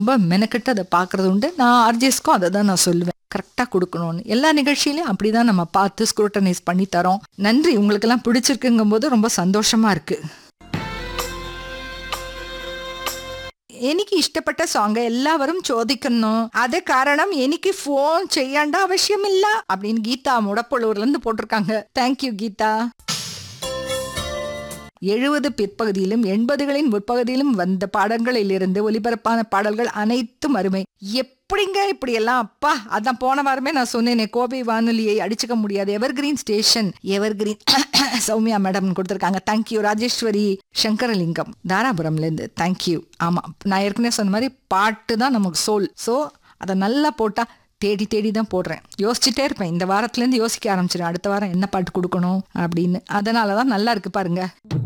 ரொம்ப மெனக்கெட்டு அதை பார்க்கறது உண்டு நான் ஆர்ஜிஎஸ்க்கும் அதை தான் நான் சொல்லுவேன் கரெக்டாக கொடுக்கணும்னு எல்லா நிகழ்ச்சியிலையும் அப்படிதான் நம்ம பார்த்து ஸ்க்ரூட்டனைஸ் பண்ணி தரோம் நன்றி உங்களுக்கெல்லாம் பிடிச்சிருக்குங்கும் போது ரொம்ப சந்தோஷமா இருக்கு എനിക്ക് ഇഷ്ടപ്പെട്ട സോങ് എല്ലാവരും ചോദിക്കുന്നു അത് കാരണം എനിക്ക് ഫോൺ ചെയ്യേണ്ട ആവശ്യമില്ല அப்படின்னு கீதா முடப்பள்ளூர்ல இருந்து போட்டிருக்காங்க தேங்க்யூ கீதா எழுபது பிற்பகுதியிலும் எண்பதுகளின் முற்பகுதியிலும் வந்த பாடங்களிலிருந்து ஒலிபரப்பான பாடல்கள் அனைத்தும் அருமை எப்படிங்க இப்படி எல்லாம் அப்பா அதான் போன வாரமே நான் சொன்னேனே கோபை வானொலியை அடிச்சுக்க முடியாது evergreen station evergreen Soumya madam கொடுத்துருக்காங்க தேங்க்யூ ராஜேஸ்வரி சங்கரலிங்கம் தாராபுரம்ல இருந்து தேங்க்யூ ஆமா நான் ஏற்கனவே சொன்ன மாதிரி பாட்டு தான் நமக்கு சோல் ஸோ அதை நல்லா போட்டா தேடி தேடி தான் போடுறேன் யோசிச்சுட்டே இருப்பேன் இந்த வாரத்துலேருந்து யோசிக்க ஆரம்பிச்சிடும் அடுத்த வாரம் என்ன பாட்டு கொடுக்கணும் அப்படின்னு அதனால தான் நல்லா இருக்கு பாருங்க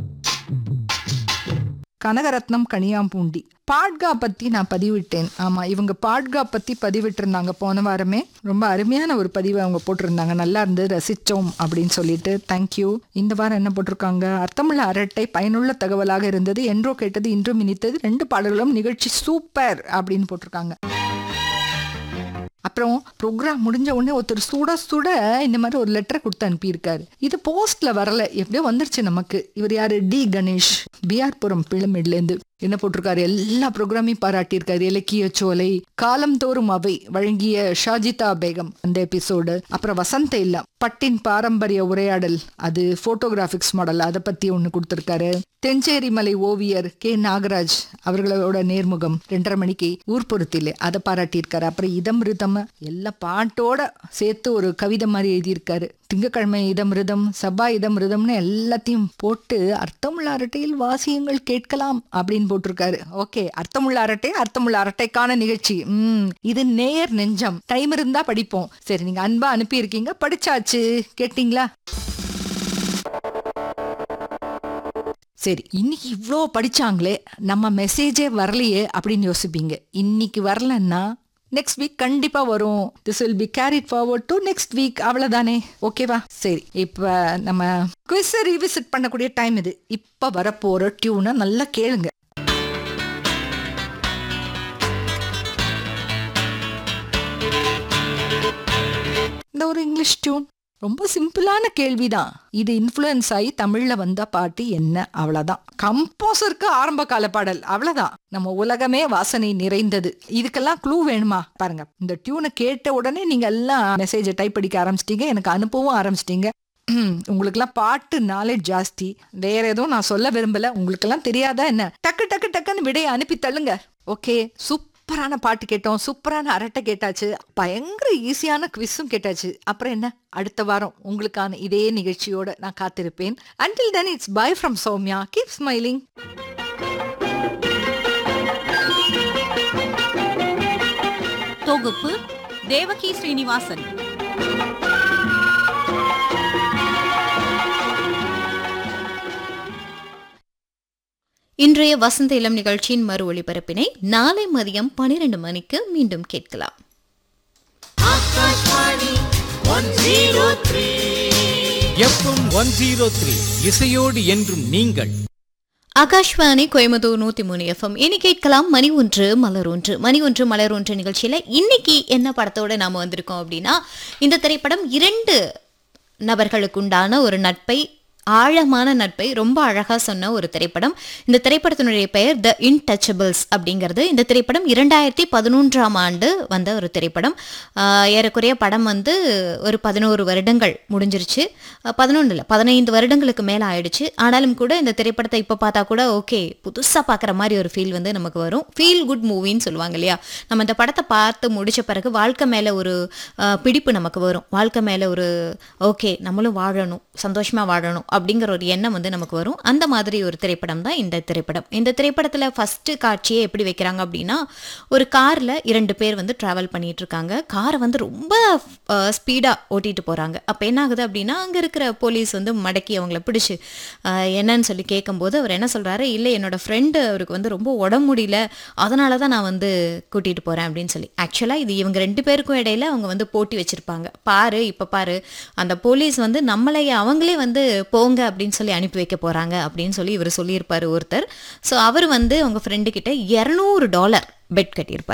கனகரத்னம் கனியாம்பூண்டி பாட்கா பத்தி நான் பதிவிட்டேன் ஆமா இவங்க பாட்கா பத்தி பதிவிட்டிருந்தாங்க போன வாரமே ரொம்ப அருமையான ஒரு பதிவை அவங்க போட்டிருந்தாங்க நல்லா இருந்து ரசிச்சோம் அப்படின்னு சொல்லிட்டு தேங்க்யூ இந்த வாரம் என்ன போட்டிருக்காங்க அர்த்தமுள்ள அரட்டை பயனுள்ள தகவலாக இருந்தது என்றோ கேட்டது இன்றும் இனித்தது ரெண்டு பாடல்களும் நிகழ்ச்சி சூப்பர் அப்படின்னு போட்டிருக்காங்க அப்புறம் ப்ரோக்ராம் முடிஞ்ச உடனே ஒருத்தர் சுட சுட இந்த மாதிரி ஒரு லெட்டர் கொடுத்து அனுப்பியிருக்காரு இது போஸ்ட்ல வரல எப்படியோ வந்துருச்சு நமக்கு இவர் யாரு டி கணேஷ் பிஆர்புரம் பிளமேட்லேருந்து என்ன போட்டிருக்காரு எல்லா ப்ரோக்ராமையும் பாராட்டியிருக்காரு இலக்கிய சோலை காலம்தோறும் அவை வழங்கிய ஷாஜிதா பேகம் அந்த எபிசோடு அப்புறம் வசந்த இல்லா பட்டின் பாரம்பரிய உரையாடல் அது போட்டோகிராஃபிக்ஸ் மாடல் அதை பத்தி ஒன்று கொடுத்துருக்காரு தெஞ்சேரி மலை ஓவியர் கே நாகராஜ் அவர்களோட நேர்முகம் ரெண்டரை மணிக்கு ஊர்புறத்திலே அதை பாராட்டியிருக்காரு அப்புறம் இதம் ரிதம் எல்லா பாட்டோட சேர்த்து ஒரு கவிதை மாதிரி எழுதியிருக்காரு திங்கக்கிழமை இதம் ரிதம் செவ்வாய் இதம் ரிதம்னு எல்லாத்தையும் போட்டு அர்த்தமுள்ள அரட்டையில் வாசியங்கள் கேட்கலாம் அப்படின்னு போட்டிருக்காரு ஓகே அர்த்தமுள்ள அரட்டை அர்த்தமுள்ள அரட்டைக்கான நிகழ்ச்சி ம் இது நேர் நெஞ்சம் டைம் இருந்தா படிப்போம் சரி நீங்க அன்பா அனுப்பியிருக்கீங்க படிச்சாச்சு கேட்டீங்களா சரி இன்னைக்கு இவ்வளோ படிச்சாங்களே நம்ம மெசேஜே வரலையே அப்படின்னு யோசிப்பீங்க இன்னைக்கு வரலன்னா நெக்ஸ்ட் வீக் கண்டிப்பா வரும் this will be carried forward to next week அவ்வளவுதானே ஓகேவா சரி இப்ப நம்ம குவிஸ் ரீவிசிட் பண்ணக்கூடிய டைம் இது இப்ப வரப்போற டியூனை நல்லா கேளுங்க இந்த ஒரு இங்கிலீஷ் டியூன் ரொம்ப சிம்பிளான கேள்விதான் இது இன்ஃப்ளூயன்ஸ் ஆகி தமிழ்ல வந்த பாட்டு என்ன அவ்வளவுதான் கம்போசருக்கு ஆரம்ப கால பாடல் அவ்வளவுதான் நம்ம உலகமே வாசனை நிறைந்தது இதுக்கெல்லாம் க்ளூ வேணுமா பாருங்க இந்த டியூனை கேட்ட உடனே நீங்க எல்லாம் மெசேஜை டைப் அடிக்க ஆரம்பிச்சிட்டீங்க எனக்கு அனுப்பவும் ஆரம்பிச்சிட்டீங்க உங்களுக்கெல்லாம் பாட்டு நாலேஜ் ஜாஸ்தி வேற எதுவும் நான் சொல்ல விரும்பல உங்களுக்கெல்லாம் தெரியாதா என்ன டக்கு டக்கு டக்குன்னு விடையை அனுப்பி தள்ளுங்க ஓகே சூப்பரான பாட்டு கேட்டோம் சூப்பரான அரட்டை கேட்டாச்சு பயங்கர ஈஸியான குவிஸும் கேட்டாச்சு அப்புறம் என்ன அடுத்த வாரம் உங்களுக்கான இதே நிகழ்ச்சியோட நான் காத்திருப்பேன் until then it's bye from Soumya keep smiling தொகுப்பு தேவகி ஸ்ரீனிவாசன் இன்றைய வசந்த இளம் நிகழ்ச்சியின் மறு ஒளிபரப்பினை நாளை மதியம் பனிரெண்டு மணிக்கு மீண்டும் கேட்கலாம் எஃப்எம் ஒன் ஜீரோ த்ரீ இசையோடு என்றும் நீங்கள் ஆகாஷ்வாணி கோயம்புத்தூர் நூத்தி மூணு எஃப்எம் இனி கேட்கலாம் மணி ஒன்று மலர் ஒன்று மணி ஒன்று மலர் ஒன்று நிகழ்ச்சியில இன்னைக்கு என்ன படத்தோட நாம வந்திருக்கோம் அப்படின்னா இந்த திரைப்படம் இரண்டு நபர்களுக்குண்டான ஒரு நட்பை ஆழமான நட்பை ரொம்ப அழகா சொன்ன ஒரு திரைப்படம் இந்த திரைப்படத்தினுடைய பெயர் த இன்டச்சபிள்ஸ் அப்படிங்கிறது இந்த திரைப்படம் இரண்டாயிரத்தி பதினொன்றாம் ஆண்டு வந்த ஒரு திரைப்படம் ஆஹ் ஏறக்குறைய படம் வந்து ஒரு பதினோரு வருடங்கள் முடிஞ்சிருச்சு பதினொன்று இல்லை பதினைந்து வருடங்களுக்கு மேலே ஆயிடுச்சு ஆனாலும் கூட இந்த திரைப்படத்தை இப்போ பார்த்தா கூட ஓகே புதுசாக பார்க்குற மாதிரி ஒரு ஃபீல் வந்து நமக்கு வரும் ஃபீல் குட் மூவின்னு சொல்லுவாங்க இல்லையா நம்ம இந்த படத்தை பார்த்து முடிச்ச பிறகு வாழ்க்கை மேலே ஒரு ஆஹ் பிடிப்பு நமக்கு வரும் வாழ்க்கை மேலே ஒரு ஓகே நம்மளும் வாழணும் சந்தோஷமாக வாழணும் அப்படிங்கிற ஒரு எண்ணம் வந்து நமக்கு வரும் அந்த மாதிரி ஒரு திரைப்படம் தான் இந்த திரைப்படம் இந்த திரைப்படத்தில் ஃபஸ்ட்டு காட்சியே எப்படி வைக்கிறாங்க அப்படின்னா ஒரு காரில் இரண்டு பேர் வந்து ட்ராவல் பண்ணிட்டு இருக்காங்க காரை வந்து ரொம்ப ஸ்பீடாக ஓட்டிட்டு போகிறாங்க அப்போ என்ன ஆகுது அப்படின்னா அங்கே இருக்கிற போலீஸ் வந்து மடக்கி அவங்கள பிடிச்சி ஆஹ் என்னன்னு சொல்லி கேட்கும்போது அவர் என்ன சொல்கிறாரு இல்லை என்னோட ஃப்ரெண்டு அவருக்கு வந்து ரொம்ப உடம்பு முடியல அதனால தான் நான் வந்து கூட்டிகிட்டு போகிறேன் அப்படின்னு சொல்லி ஆக்சுவலாக இது இவங்க ரெண்டு பேருக்கும் இடையில அவங்க வந்து போட்டி வச்சுருப்பாங்க பாரு இப்போ பாரு அந்த போலீஸ் வந்து நம்மளை அவங்களே வந்து போங்க அப்படின்னு சொல்லி அனுப்பி வைக்க போகிறாங்க அப்படின்னு சொல்லி இவர் சொல்லியிருப்பார் ஒருத்தர் ஸோ அவர் வந்து அவங்க ஃப்ரெண்டு கிட்ட இரநூறு டாலர் பெட் கட்டியிருப்பார்